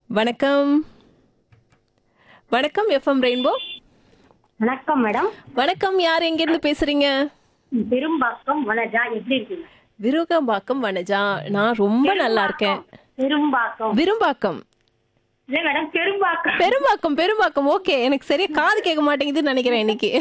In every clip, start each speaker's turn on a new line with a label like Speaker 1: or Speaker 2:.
Speaker 1: வணக்கம் வணக்கம் FM rainbow
Speaker 2: வணக்கம் மேடம்
Speaker 1: வணக்கம் யார் எங்கேருந்து பேசுறீங்க
Speaker 2: பெரும்பாக்கம் வனஜா எப்படி இருக்கீங்க
Speaker 1: விருகம்பாக்கம் வனஜா நான் ரொம்ப நல்லா இருக்கேன்
Speaker 2: பெரும்பாக்கம்
Speaker 1: விரும்பாக்கம்
Speaker 2: இல்ல மேடம் பெரும்பாக்கம்
Speaker 1: பெரும்பாக்கம் பெரும்பாக்கம் ஓகே எனக்கு சரியா காது கேட்க மாட்டேங்குதுன்னு நினைக்கிறேன் இன்னைக்கு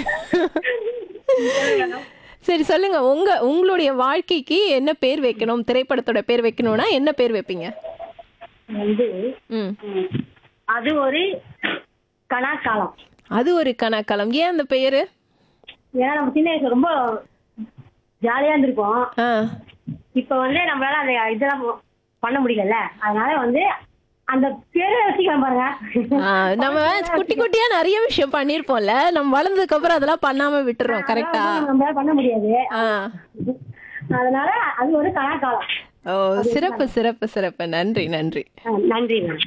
Speaker 1: சரி சொல்லுங்க உங்க உங்களுடைய வாழ்க்கைக்கு என்ன பேர் வைக்கணும் திரைப்படத்தோட பேர் வைக்கணும்னா என்ன பேர் வைப்பீங்க
Speaker 2: வந்து
Speaker 1: ம்
Speaker 2: ம், அது ஒரு கலாக்காலம்
Speaker 1: அது ஒரு கணக்காலம் ஏன் அந்த பெயரு
Speaker 2: ஏன்னா நம்ம சின்ன வயசுல ரொம்ப ஜாலியா இருந்திருக்கோம்
Speaker 1: ஆ
Speaker 2: இப்ப வந்து நம்மளால அந்த இதெல்லாம் பண்ண முடியல அதனால வந்து அந்த பேரை வச்சுக்கலாம் பாருங்க
Speaker 1: ஆ, நம்ம குட்டி குட்டியா நிறைய விஷயம் பண்ணிருப்போம்ல நம்ம வளர்ந்ததுக்கு அப்புறம் அதெல்லாம் பண்ணாம விட்டுறோம் கரெக்டா
Speaker 2: அதெல்லாம் நம்மளால பண்ண முடியாது
Speaker 1: ஆ
Speaker 2: அதனால அது ஒரு கலாக்காலம்
Speaker 1: ஓ சிறப்பு சிறப்பு சிறப்பு நன்றி நன்றி
Speaker 2: ஆ, நன்றி மேம்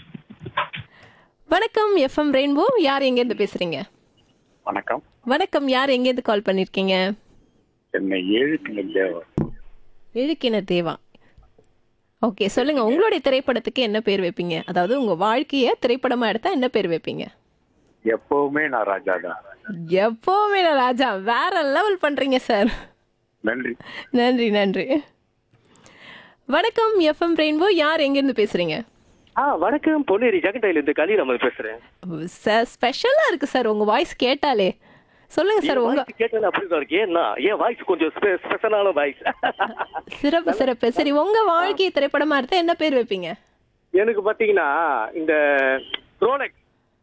Speaker 1: வணக்கம் எஃப்எம் ரெயின்போ யார் எங்கேருந்து பேசுறீங்க
Speaker 3: வணக்கம்
Speaker 1: வணக்கம் யார் எங்கேருந்து கால் பண்ணிருக்கீங்க
Speaker 3: என்னை ஏழு கிளை தேவர்
Speaker 1: எழுக்கினர் தேவா ஓகே சொல்லுங்க உங்களுடைய திரைப்படத்துக்கு என்ன பேர் வைப்பீங்க அதாவது உங்க வாழ்க்கைய திரைப்படமா எடுத்தா என்ன பேர் வைப்பீங்க
Speaker 3: எப்பவுமே நான் ராஜா தான்
Speaker 1: எப்பவுமே நான் ராஜா வேற லெவல் பண்றீங்க சார்
Speaker 3: நன்றி
Speaker 1: நன்றி நன்றி வணக்கம் எஃப்எம் ரெயின்போ யார் எங்கேருந்து பேசுறீங்க
Speaker 4: ஆ வணக்கம் பொன்னேரி ஜெகண்டையில இருந்து கலீல் அமர் பேசுறேன்
Speaker 1: சார் ஸ்பெஷலா இருக்கு சார் உங்க வாய்ஸ் கேட்டாலே சொல்லுங்க சார் உங்க
Speaker 4: கேட்டது அப்படிதான் இருக்கு ஏன்னா என் வாய்ஸ் கொஞ்சம் ஸ்பெஷலான வாய்ஸ்
Speaker 1: சிறப்பு சிறப்பு சரி உங்க வாழ்க்கை திரைப்படமா இருந்தா என்ன பேர் வைப்பீங்க
Speaker 4: எனக்கு பாத்தீங்கன்னா இந்த ரோலெக்ஸ்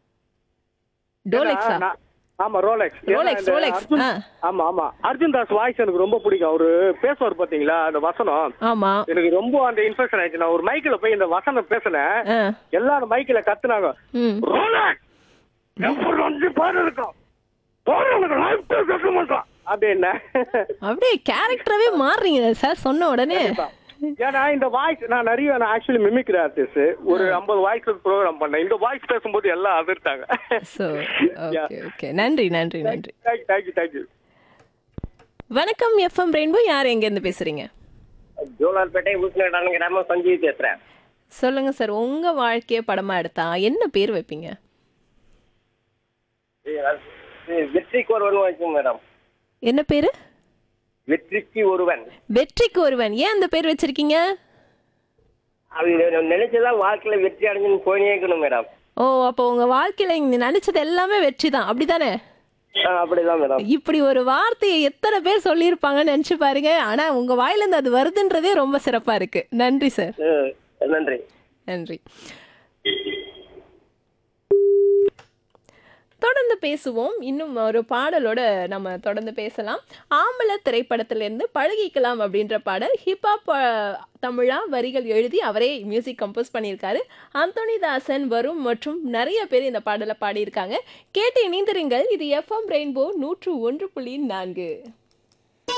Speaker 1: டோலெக்ஸா
Speaker 4: ஏன்னா, நான்- ஆமா ரோலெக்ஸ் ஏன்னா
Speaker 1: ரோலெக்ஸ்,
Speaker 4: இந்த
Speaker 1: ரோலெக்ஸ்,
Speaker 4: அர்ஜுன்-
Speaker 1: ஆ.
Speaker 4: ஆமா ஆமா அர்ஜுன் தாஸ் வாய்ஸ் எனக்கு ரொம்ப பிடிக்கும் அவரு பேசுவார் பாத்தீங்களா அந்த வசனம்
Speaker 1: ஆமா
Speaker 4: எனக்கு ரொம்ப அந்த இன்ஃபெக்ஷன் ஆயிடுச்சு நான் ஒரு மைக்கில் போய் இந்த வசனம் பேசினேன்
Speaker 1: ஆ.
Speaker 4: எல்லாரும் மைக்கில் கத்துனாங்க
Speaker 1: ம்
Speaker 4: ரோலெக்ஸ் எப்படி வந்து பாரு இருக்கும் போற உனக்கு லைஃப் பேச மாட்டான் அப்படின்னு
Speaker 1: அப்படியே கேரக்டராவே மாறுறீங்க சார் சொன்ன உடனே
Speaker 4: ஏன்னா இந்த வாய்ஸ் நான் நிறைய நான் ஆக்சுவலி மிமிக்ரி ஆர்டிஸ்ட் ஒரு ஐம்பது வாய்ஸ் ப்ரோக்ராம் பண்ணேன் இந்த வாய்ஸ் பேசும்போது எல்லாம் அதிர்த்தாங்க
Speaker 1: சோ ஓகே ஓகே நன்றி நன்றி நன்றி
Speaker 4: தேங்க்யூ தேங்க்யூ தேங்க்யூ
Speaker 1: வணக்கம் எஃப்எம் ரெயின்போ யார் எங்க இருந்து பேசுறீங்க
Speaker 5: ஜோலார்பேட்டை ஊசுநேடான கிராமம் சஞ்சீவ் பேசுறேன்
Speaker 1: சொல்லுங்க சார் உங்க வாழ்க்கைய படமா எடுத்தா என்ன பேர் வைப்பீங்க
Speaker 5: இது வெற்றிக்கு ஒருவன் வைக்கும் மேடம்
Speaker 1: என்ன பேரு
Speaker 5: வெற்றிக்கு ஒருவன்
Speaker 1: வெற்றிக்கு ஒருவன் ஏன் அந்த பேர் வச்சிருக்கீங்க
Speaker 5: அது நினைச்சதான் வாழ்க்கையில வெற்றி அடைஞ்சுன்னு போயினே இருக்கணும் மேடம்
Speaker 1: ஓ அப்போ உங்க வாழ்க்கையில நீங்க நினைச்சது எல்லாமே வெற்றி தான் அப்படிதானே
Speaker 5: ஆ, அப்படிதான் மேடம்
Speaker 1: இப்படி ஒரு வார்த்தையை எத்தனை பேர் சொல்லியிருப்பாங்கன்னு நினைச்சு பாருங்க ஆனா உங்க வாயில இருந்து அது வருதுன்றதே ரொம்ப சிறப்பா இருக்கு நன்றி சார்
Speaker 5: அஹ், நன்றி
Speaker 1: நன்றி தொடர்ந்து பேசுவோம் இன்னும் ஒரு பாடலோட நம்ம தொடர்ந்து பேசலாம் ஆம்பள திரைப்படத்திலிருந்து பழகிக்கலாம் அப்படின்ற பாடல் ஹிப்ஹாப் அஹ், தமிழா வரிகள் எழுதி அவரே மியூசிக் கம்போஸ் பண்ணியிருக்காரு அந்தோனி தாசன் வரும் மற்றும் நிறைய பேர் இந்த பாடலை பாடியிருக்காங்க கேட்டு இணைந்திருங்கள் இது எஃப்எம் ரெயின்போ நூற்று ஒன்று புள்ளி நான்கு